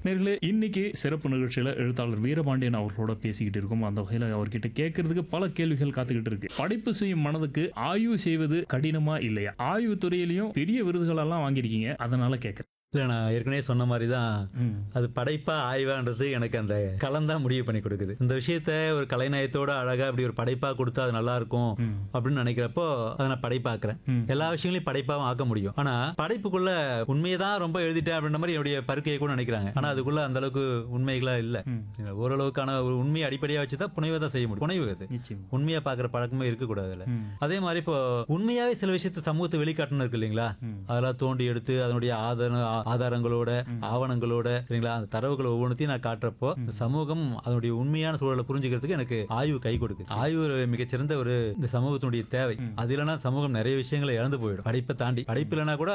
நேர்களே இன்னைக்கு சிறப்பு நிகழ்ச்சியில எழுத்தாளர் வீரபாண்டியன் அவர்களோட பேசிக்கிட்டு இருக்கோம் அந்த வகையில அவர்கிட்ட கேட்கறதுக்கு பல கேள்விகள் காத்துக்கிட்டு இருக்கு படைப்பு செய்யும் மனதுக்கு ஆய்வு செய்வது கடினமா இல்லையா ஆய்வு துறையிலையும் பெரிய விருதுகள் எல்லாம் வாங்கியிருக்கீங்க அதனால கேட்கறேன் இல்லை நான் ஏற்கனவே சொன்ன மாதிரி தான் ம். அது படைப்பா ஆய்வான்றது எனக்கு அந்த களம் தான் முடிவு பண்ணி கொடுக்குது இந்த விஷயத்த ஒரு கலைநயத்தோட அழகா இப்படி ஒரு படைப்பா கொடுத்தா அது நல்லா இருக்கும் ம். அப்படின்னு நினைக்கிறப்போ அதை நான் படைப்பாக்குறேன் ம். எல்லா விஷயங்களையும் படைப்பாவும் ஆக்க முடியும் ஆனா படைப்புக்குள்ள உண்மையை தான் ரொம்ப எழுதிட்டேன் அப்படின்ற மாதிரி என்னுடைய பருக்கையை கூட நினைக்கிறாங்க ஆனா அதுக்குள்ள அந்த அளவுக்கு உண்மைகளா இல்ல ம். ஓரளவுக்கான ஒரு உண்மையை அடிப்படையா வச்சு தான் புனைவை தான் செய்ய முடியும் புனைவு அது நிச்சயம் உண்மையா பாக்குற பழக்கமே இருக்கக்கூடாது அதுல ம். அதே மாதிரி இப்போ உண்மையாவே சில விஷயத்த சமூகத்தை வெளிக்காட்டணும் இருக்கு இல்லைங்களா ம். அதெல்லாம் தோண்டி எடுத்து அதனுடைய ஆதார ஆதாரங்களோட ஆவணங்களோட சரிங்களா அந்த தரவுகள் ஒவ்வொன்றத்தையும் நான் காட்டுறப்போ இந்த சமூகம் அதனுடைய உண்மையான சூழலை புரிஞ்சுக்கிறதுக்கு எனக்கு ஆய்வு கை கொடுக்குது ஆய்வு ஒரு மிகச்சிறந்த ஒரு இந்த சமூகத்தினுடைய தேவை அது இல்லைன்னா சமூகம் நிறைய விஷயங்களை இழந்து போயிடும் படிப்பை தாண்டி படிப்பு இல்லைன்னா கூட